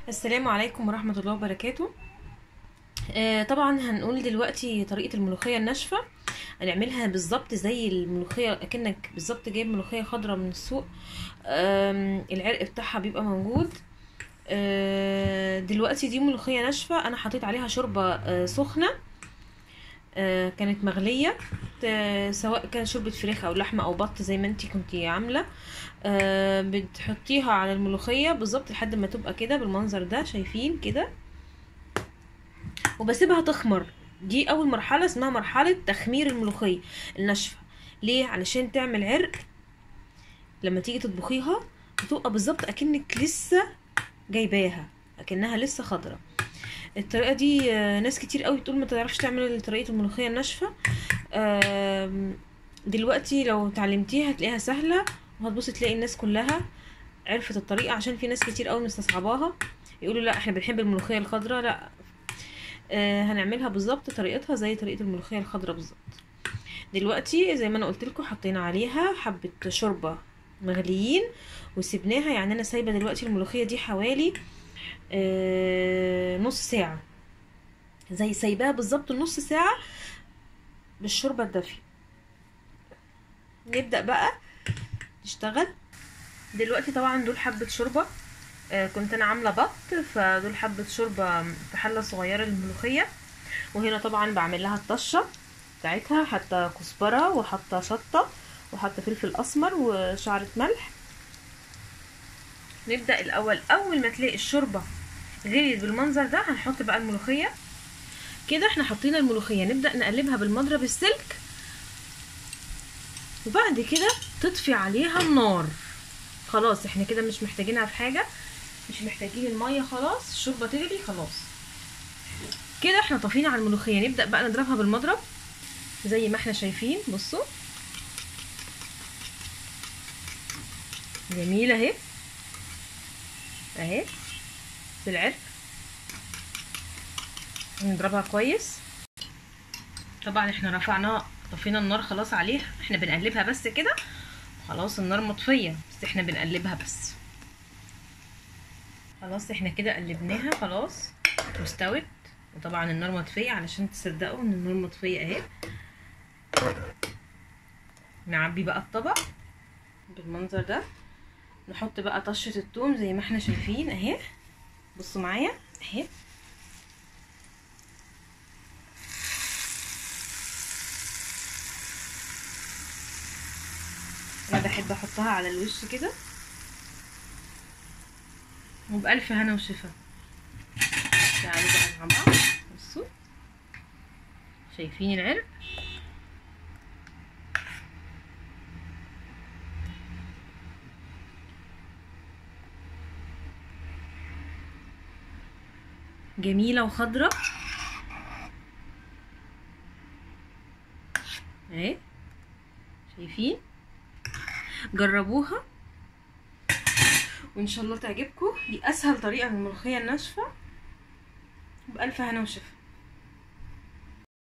السلام عليكم ورحمة الله وبركاته آه طبعا هنقول دلوقتي طريقة الملوخية الناشفة هنعملها بالظبط زي الملوخية اكنك بالظبط جايب ملوخية خضراء من السوق آم، العرق بتاعها بيبقى موجود آه دلوقتي دي ملوخية ناشفة انا حطيت عليها شوربة آه سخنة آه كانت مغلية آه سواء كان شوربة فراخ او لحمة او بط زي ما انتي كنتي عاملة آه بتحطيها على الملوخية بالظبط لحد ما تبقى كده بالمنظر ده شايفين كده وبسيبها تخمر دي اول مرحلة اسمها مرحلة تخمير الملوخية الناشفة ليه علشان تعمل عرق لما تيجي تطبخيها بتبقى بالظبط اكنك لسه جايباها اكنها لسه خضرة الطريقة دي آه، ناس كتير قوي تقول ما تعرفش تعمل طريقة الملوخية الناشفة آم، دلوقتي لو اتعلمتيها هتلاقيها سهلة وهتبصي تلاقي الناس كلها عرفت الطريقة عشان في ناس كتير قوي مستصعباها يقولوا لا احنا بنحب الملوخية الخضراء لا آه هنعملها بالظبط طريقتها زي طريقة الملوخية الخضراء بالظبط دلوقتي زي ما انا قلت لكم حطينا عليها حبة شوربة مغليين وسيبناها يعني انا سايبة دلوقتي الملوخية دي حوالي آه نص ساعة زي سايباها بالظبط نص ساعة بالشوربة الدافية نبدأ بقى نشتغل دلوقتي طبعا دول حبة شوربة آه كنت انا عاملة بط فدول حبة شوربة في حلة صغيرة للملوخية وهنا طبعا بعمل لها الطشة بتاعتها حتى كزبرة وحاطة شطة وحاطة فلفل اسمر وشعرة ملح نبدأ الاول اول ما تلاقي الشوربة غليت بالمنظر ده هنحط بقى الملوخية كده احنا حطينا الملوخية نبدأ نقلبها بالمضرب السلك وبعد كده تطفي عليها النار خلاص احنا كده مش محتاجينها في حاجة مش محتاجين المية خلاص الشوربة تغلي خلاص كده احنا طافيين على الملوخية نبدأ بقى نضربها بالمضرب زي ما احنا شايفين بصوا جميلة اهي اهي في العرق نضربها كويس طبعا احنا رفعناها طفينا النار خلاص عليها احنا بنقلبها بس كده خلاص النار مطفية بس احنا بنقلبها بس خلاص احنا كده قلبناها خلاص واستوت وطبعا النار مطفية علشان تصدقوا ان النار مطفية اهي نعبي بقى الطبق بالمنظر ده نحط بقى طشة التوم زي ما احنا شايفين اهي بصوا معايا اهي انا بحب احطها على الوش كده وبألف هنا وشفا تعالوا بقى مع بعض بصوا شايفين العرق جميلة وخضرة اهي شايفين جربوها وان شاء الله تعجبكم دي اسهل طريقة للملوخية الناشفة بألف هنا وشفا